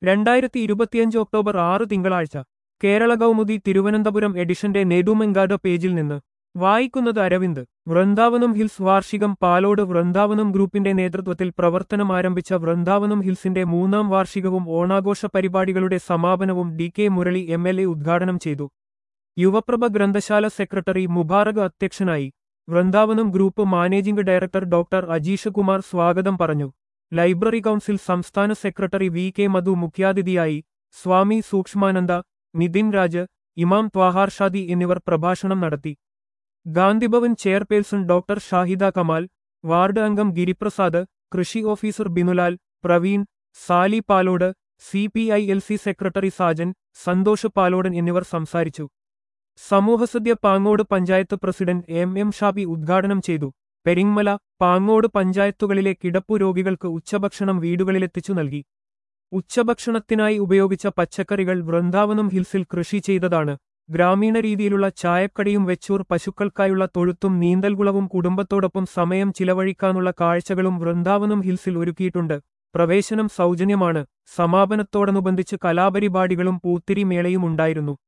രണ്ടായിരത്തി ഇരുപത്തിയഞ്ച് ഒക്ടോബർ ആറ് തിങ്കളാഴ്ച കേരള കൗമുദി തിരുവനന്തപുരം എഡിഷന്റെ നെടുമെങ്കാട് പേജിൽ നിന്ന് വായിക്കുന്നത് അരവിന്ദ് വൃന്ദാവനം ഹിൽസ് വാർഷികം പാലോട് വൃന്ദാവനം ഗ്രൂപ്പിന്റെ നേതൃത്വത്തിൽ പ്രവർത്തനം ആരംഭിച്ച വൃന്ദാവനം ഹിൽസിന്റെ മൂന്നാം വാർഷികവും ഓണാഘോഷ പരിപാടികളുടെ സമാപനവും D K Murali M L A ഉദ്ഘാടനം ചെയ്തു യുവപ്രഭ ഗ്രന്ഥശാല സെക്രട്ടറി മുബാറക് അധ്യക്ഷനായി Vrindavanam group managing director doctor Ajeesh Kumar സ്വാഗതം പറഞ്ഞു ലൈബ്രറി കൗൺസിൽ സംസ്ഥാന സെക്രട്ടറി വി കെ മധു മുഖ്യാതിഥിയായി സ്വാമി സൂക്ഷ്മാനന്ദ നിതിൻ രാജ് ഇമാം ത്വാഹാർ ഷാദി എന്നിവർ പ്രഭാഷണം നടത്തി Gandhibhavan chairperson doctor Shahida Kamal ward അംഗം ഗിരിപ്രസാദ് കൃഷി officer Binulal Praveen Sali Palode C P I L C secretary Sajan Santhosh Palodan എന്നിവർ സംസാരിച്ചു സമൂഹസദ്യ Pangode panchayat president M M Shabi ഉദ്ഘാടനം ചെയ്തു പെരിങ്മല പാങ്ങോട് പഞ്ചായത്തുകളിലെ കിടപ്പു രോഗികൾക്ക് ഉച്ചഭക്ഷണം വീടുകളിലെത്തിച്ചു നൽകി ഉച്ചഭക്ഷണത്തിനായി ഉപയോഗിച്ച പച്ചക്കറികൾ വൃന്ദാവനം ഹിൽസിൽ കൃഷി ചെയ്തതാണ് ഗ്രാമീണ രീതിയിലുള്ള ചായക്കടിയും വെച്ചൂർ പശുക്കൾക്കായുള്ള തൊഴുത്തും നീന്തൽകുളവും കുടുംബത്തോടൊപ്പം സമയം ചിലവഴിക്കാനുള്ള കാഴ്ചകളും വൃന്ദാവനം ഹിൽസിൽ ഒരുക്കിയിട്ടുണ്ട് പ്രവേശനം സൗജന്യമാണ് സമാപനത്തോടനുബന്ധിച്ച് കലാപരിപാടികളും പൂത്തിരി മേളയും ഉണ്ടായിരുന്നു